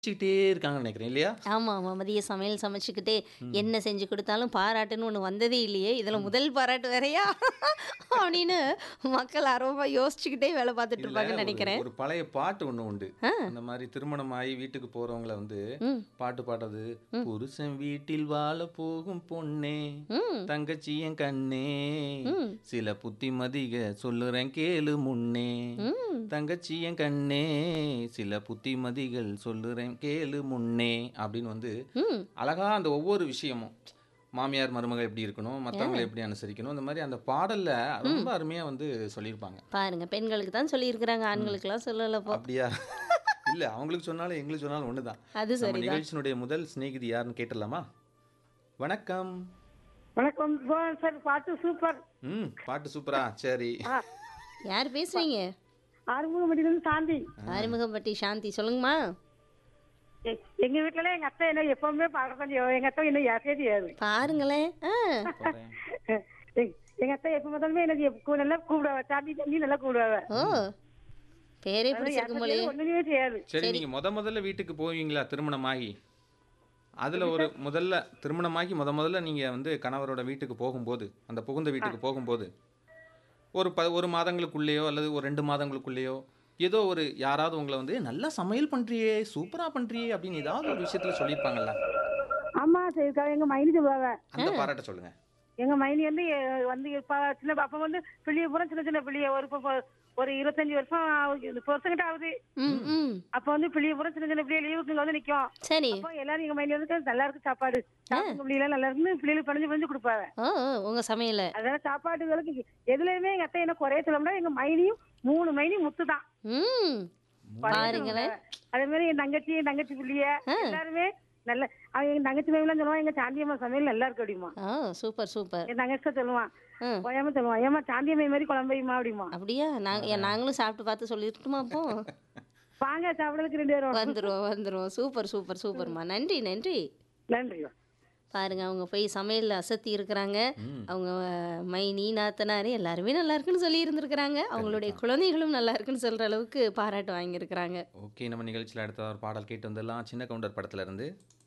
ச்சிக்கிட்டே இருக்காங்கன்னு நினைக்கிறேன் இல்லையா? ஆமா, ஆமா. மதிய சமையல் சமைச்சுக்கிட்டே, என்ன செஞ்சு குடுத்தாலும் பாராட்டுன்னு ஒண்ணு வந்ததே இல்லையே! இதுல முதல் பாராட்டு வேறயா? அப்படின்னு மக்கள் ஆர்வமா யோசிச்சுக்கிட்டே வேலை பார்த்துட்டு இதுல இருப்பாங்கன்னு ஒரு நினைக்கிறேன். ஒரு பழைய பாட்டு ஒண்ணு உண்டு. ஆ. அந்த மாரி திருமணமாகி வீட்டுக்கு போறவங்கள வந்து ம். பாட்டு பாடுறது. ம். புருஷன் வீட்டில் வாழப் போகும் பொண்ணே, ம். தங்கச்சி என் கண்ணே, ம். சில புத்திமதிக சொல்லுறேன் கேளு முன்னே. ம். தங்கச்சி என் கண்ணே, சில புத்திமதிகள் சொல்லுறேன் கேளு முன்னே அப்படின்னு வந்து ம். அழகா அந்த ஒவ்வொரு விஷயமும் மாமியார் மருமகள் எப்படி இருக்கணும், மத்தவங்கள எப்படி அனுசரிக்கணும், இந்த மாதிரி அந்த பாடல்ல ரொம்ப அருமையா வந்து சொல்லியிருப்பாங்க. பாருங்க, பெண்களுக்கு தான் சொல்லியிருக்கிறாங்க. ம். ஆண்களுக்கெல்லாம் சொல்லலப்போ. அப்படியா? இல்ல அவங்களுக்கு சொன்னாலும் எங்களுக்கு சொன்னாலும் ஒண்ணுதான். அது நம்ம சரிதான். நிகழ்ச்சியினுடைய முதல் சிநேகிதி யாருன்னு கேட்டுடலாமா? வணக்கம். வணக்கம் போ சார் பாட்டு சூப்பர் ம் பாட்டு சூப்பரா சரி ஆ யார் பேசுறீங்க? ஆறுமுகமடியிலிருந்து சாந்தி ஆறுமுகம்பட்டி சாந்தி சொல்லுங்கம்மா. எ- எங்க வீட்டுல எங்க அத்தை என்ன எப்பவுமே பாடுறதான் செய்வோம் எங்க அத்தை என்ன யாருக்கே தெரியாது பாருங்களேன். ஆ. போறேன். எங்க- எங்க அத்தை எப்ப பார்த்தாலுமே எனக்கு எப்ப நல்லா கூப்பிடுவா சாந்தி தண்ணி நல்லா கூப்பிடுவாங்க ஓ. பேரே அதனால பிடிச்சிருக்கும் யாருக்கும் போலயே. தெரியாது, ஒண்ணுமே செய்யாது சரி சரி. நீங்க முத முதல்ல வீட்டுக்கு போவீங்களா திருமணமாகி அதுல ஒரு முதல்ல திருமணமாகி முத முதல்ல நீங்க வந்து கணவரோட வீட்டுக்கு போகும்போது அந்த புகுந்த வீட்டுக்கு போகும்போது ஒரு ப ஒரு மாதங்களுக்குள்ளேயோ அல்லது ஒரு ரெண்டு மாதங்களுக்குள்ளேயோ ஏதோ ஒரு யாராவது உங்களை வந்து நல்லா சமையல் பண்றியே சூப்பரா பண்றியே அப்படின்னு ஏதாவது ஒரு விஷயத்துல சொல்லியிருப்பாங்கல்ல ஆமா சரி எங்க மைனி சொல்லுவாங்க அந்த பாராட்ட சொல்லுங்க எங்க மைனி வந்து எ- வந்து இப்ப சின்ன அப்ப வந்து பிள்ளைய பூரா சின்ன சின்ன பிள்ளைய ஒரு இப்ப- ஒரு இருபத்தஞ்சு வருஷம் ஆகுது, முப்பது வருஷம் கிட்ட ஆகுது ம். ம். அப்ப வந்து பிள்ளைய பூரா சின்ன சின்ன பிள்ளைய லீவுக்கு இங்க வந்து நிக்கும் சரி. அப்போ எல்லாரும் எங்க மைனி வந்து நல்லா இருக்கு சாப்பாடு சாப்பிடுங்க பிள்ளைகள் நல்லா இருக்குன்னு பிள்ளைகளுக்கு பணிஞ்சு பணிஞ்சு கொடுப்பாங்க ஓ ஓ, உங்க சமையல. அதனால சாப்பாடுகளுக்கு எதுலயுமே எங்க அத்தை என்ன குறைய சொல்ல முடியாது எங்க மைனியும் மூணு மைனி முத்து தான் ம். பாருங்களேன். அதே மாதிரி என் தங்கச்சி என் தங்கச்சி பிள்ளைய எல்லாருமே நல்ல அவன் எங்க தங்கச்சி மேலாம் சொல்லுவான் எங்க சாந்தியம்மா சமையல் நல்லா இருக்கு அப்படிமா ஓ சூப்பர் சூப்பர். என் தங்கச்சி தான் சொல்லுவான் ம். ஓயாம சொல்லுவான் ஏமா சாந்தியம்மை மாதிரி குழம்பையுமா அப்படிமா அப்படியா? நாங்க ஏன் நாங்களும் சாப்பிட்டு பார்த்து சொல்லிட்டுமா அப்போ? வாங்க சாப்பிடறதுக்கு ரெண்டு பேரும் வந்துருவோம் வந்துருவோம். சூப்பர் சூப்பர் சூப்பர்மா. நன்றி நன்றி. நன்றி பாருங்க அவங்க போய் சமையல்ல அசத்தி இருக்கிறாங்க. ம். அவங்க அஹ், மைனி நாத்தனாரு எல்லாருமே நல்லா இருக்குன்னு சொல்லி இருந்திருக்கிறாங்க. அவங்களுடைய குழந்தைகளும் நல்லா இருக்குன்னு சொல்ற அளவுக்கு பாராட்டு வாங்கியிருக்கிறாங்க. ஓகே நம்ம நிகழ்ச்சியில் அடுத்த ஒரு பாடல் கேட்டு வந்துடலாம் சின்ன கவுண்டர் படத்துல இருந்து